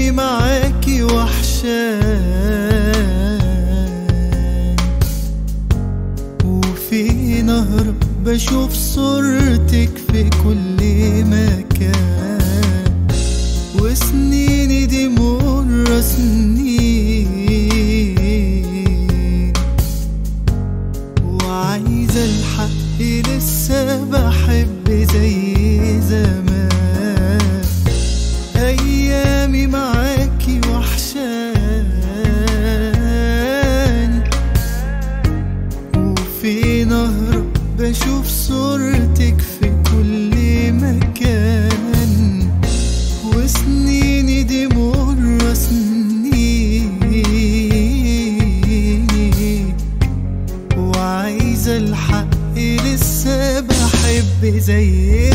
ايامي معاكي وحشان وفي نهر بشوف صورتك في كل مكان وسنيني دي مرة سنين وعايزة الحق لسه بحب زي زمان أيامي معاكي وحشاني وفي نهر بشوف صورتك في كل مكان وسنيني دي مرة سنيني وعايزة الحق لسه بحب زي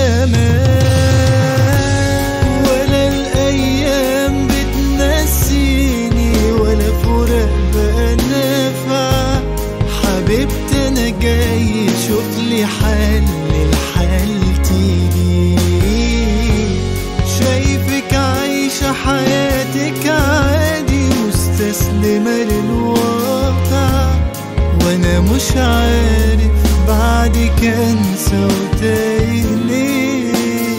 زمان ولا الأيام بتنسيني ولا فراق بقى نافع حبيبتي أنا جاي شوف لي حل لحالتي دي شايفك عايشة حياتك عادي مستسلمة للواقع وانا مش عارف بعدك انسى وتايه ليه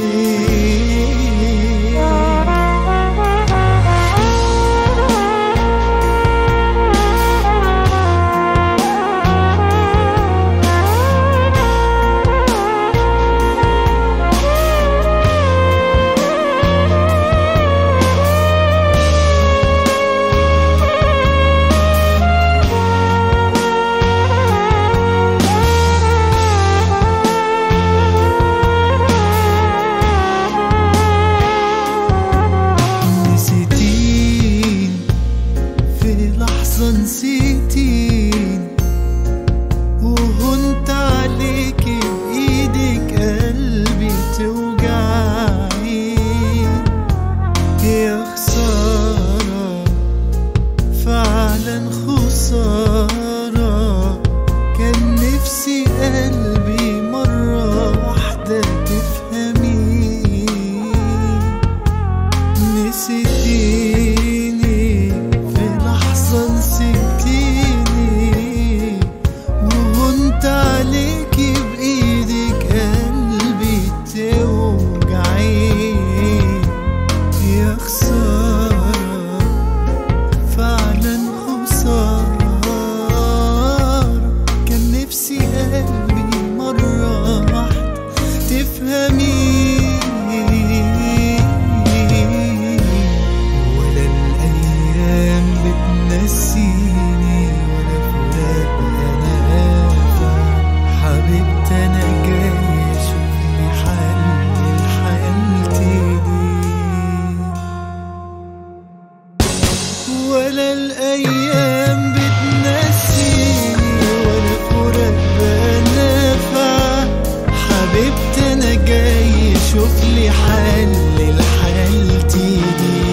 نسيتين في لحظة نسيتين وهنت عليكي بإيدك قلبي توجعي يا خسارة فعلا خسارة كان نفسي قلبي مرة واحدة تفهمي نسيتيني في لحظة نسيتيني وهنت عليكي بإيدك قلبي توجعي يا خسارة فعلا خسارة كان نفسي قلبي مرة واحدة تفهمي ولا الأيام بتنسيني ولا فراق أنا آفة حبيبتي أنا جاي أشوف لي حل لحالتي دي ولا الأيام بتنسيني ولا فراق بقى نافع حبيبتي أنا جاي شوف لي حل لحالتي دي